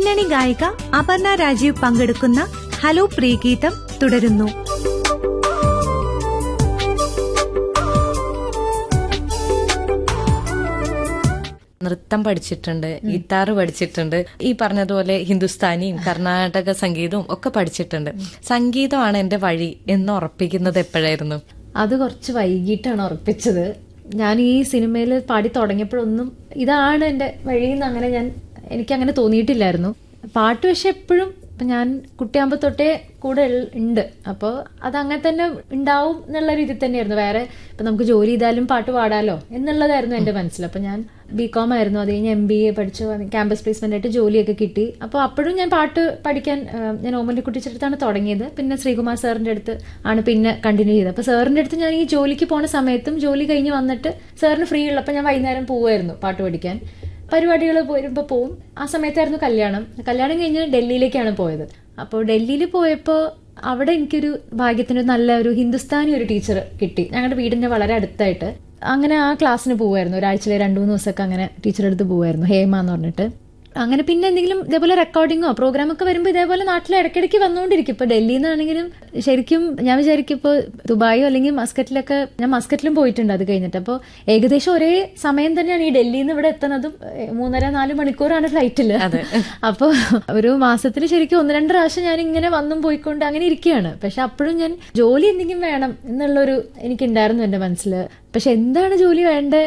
പിന്നണി ഗായിക അപർണ രാജീവ് പങ്കെടുക്കുന്ന ഹലോ പ്രീഗീതം തുടരുന്നു നൃത്തം പഠിച്ചിട്ടുണ്ട് ഗിത്താർ പഠിച്ചിട്ടുണ്ട് ഈ പറഞ്ഞതുപോലെ ഹിന്ദുസ്ഥാനിയും കർണാടക സംഗീതവും ഒക്കെ പഠിച്ചിട്ടുണ്ട് സംഗീതമാണ് എന്റെ വഴി എന്ന് ഉറപ്പിക്കുന്നത് എപ്പോഴായിരുന്നു അത് കുറച്ച് വൈകിട്ടാണ് ഉറപ്പിച്ചത് ഞാൻ ഈ സിനിമയിൽ പാടി തുടങ്ങിയപ്പോഴൊന്നും ഇതാണ് എൻ്റെ വഴിയെന്ന് അങ്ങനെ ഞാൻ എനിക്ക് അങ്ങനെ തോന്നിയിട്ടില്ലായിരുന്നു പാട്ട് പക്ഷെ എപ്പോഴും ഇപ്പം ഞാൻ കുട്ടിയാകുമ്പോൾ തൊട്ടേ കൂടെ ഉൾ- ഉണ്ട് അപ്പോൾ അത് അങ്ങനെ തന്നെ ഉണ്ടാവും എന്നുള്ള രീതി തന്നെയായിരുന്നു വേറെ ഇപ്പം നമുക്ക് ജോലി ചെയ്താലും പാട്ട് പാടാലോ എന്നുള്ളതായിരുന്നു എൻ്റെ മനസ്സിൽ അപ്പം ഞാൻ ബി കോം ആയിരുന്നു അത് കഴിഞ്ഞ് എം ബി എ പഠിച്ചു ക്യാമ്പസ് പ്ലേസ്മെന്റ് ആയിട്ട് ജോലിയൊക്കെ കിട്ടി അപ്പോൾ അപ്പോഴും ഞാൻ പാട്ട് പഠിക്കാൻ ആ, ഞാൻ ഓമന്റെ കുട്ടിച്ചെടുത്താണ് തുടങ്ങിയത് പിന്നെ ശ്രീകുമാർ സാറിന്റെ അടുത്ത് ആണ് പിന്നെ കണ്ടിന്യൂ ചെയ്തത് അപ്പോൾ സാറിന്റെ അടുത്ത് ഞാൻ ഈ ജോലിക്ക് പോണ സമയത്തും ജോലി കഴിഞ്ഞ് വന്നിട്ട് സാറിന് ഫ്രീ ഉള്ളപ്പോൾ ഞാൻ വൈകുന്നേരം പോവായിരുന്നു പാട്ട് പഠിക്കാൻ പരിപാടികൾ വരുമ്പോൾ പോവും ആ സമയത്തായിരുന്നു കല്യാണം കല്യാണം കഴിഞ്ഞ് ഡൽഹിയിലേക്കാണ് പോയത് അപ്പോൾ ഡൽഹിയിൽ പോയപ്പോൾ അവിടെ എനിക്കൊരു ഭാഗ്യത്തിന് ഒരു നല്ല ഒരു ഹിന്ദുസ്ഥാനി ഒരു ടീച്ചർ കിട്ടി ഞങ്ങളുടെ വീടിന്റെ വളരെ അടുത്തായിട്ട് അങ്ങനെ ആ ക്ലാസ്സിന് പോവായിരുന്നു ഒരാഴ്ചയിലെ രണ്ടു മൂന്ന് ദിവസമൊക്കെ അങ്ങനെ ടീച്ചറുടെ അടുത്ത് പോവായിരുന്നു ഹേമ എന്ന് പറഞ്ഞിട്ട് അങ്ങനെ പിന്നെ എന്തെങ്കിലും ഇതേപോലെ റെക്കോർഡിങ്ങോ പ്രോഗ്രാമൊക്കെ വരുമ്പോൾ ഇതേപോലെ നാട്ടിൽ ഇടയ്ക്കിടയ്ക്ക് വന്നുകൊണ്ടിരിക്കും ഇപ്പൊ ഡൽഹിയിൽ നിന്നാണെങ്കിലും ശരിക്കും ഞാൻ വിചാരിക്കും ഇപ്പോൾ ദുബായോ അല്ലെങ്കിൽ മസ്കറ്റിലൊക്കെ ഞാൻ മസ്കറ്റിലും പോയിട്ടുണ്ട് അത് കഴിഞ്ഞിട്ട് അപ്പോൾ ഏകദേശം ഒരേ സമയം തന്നെയാണ് ഈ ഡൽഹിയിൽ നിന്ന് ഇവിടെ എത്തുന്നതും ഏ, മൂന്നര നാല് മണിക്കൂറാണ് ഫ്ലൈറ്റിൽ അപ്പോൾ ഒരു മാസത്തിൽ ശരിക്കും ഒന്ന് രണ്ട് പ്രാവശ്യം ഞാൻ ഇങ്ങനെ വന്നും പോയിക്കൊണ്ട് അങ്ങനെ ഇരിക്കുകയാണ് പക്ഷെ അപ്പോഴും ഞാൻ ജോലി എന്തെങ്കിലും വേണം എന്നുള്ളൊരു എനിക്കുണ്ടായിരുന്നു എൻ്റെ മനസ്സിൽ പക്ഷെ എന്താണ് ജോലി വേണ്ടത്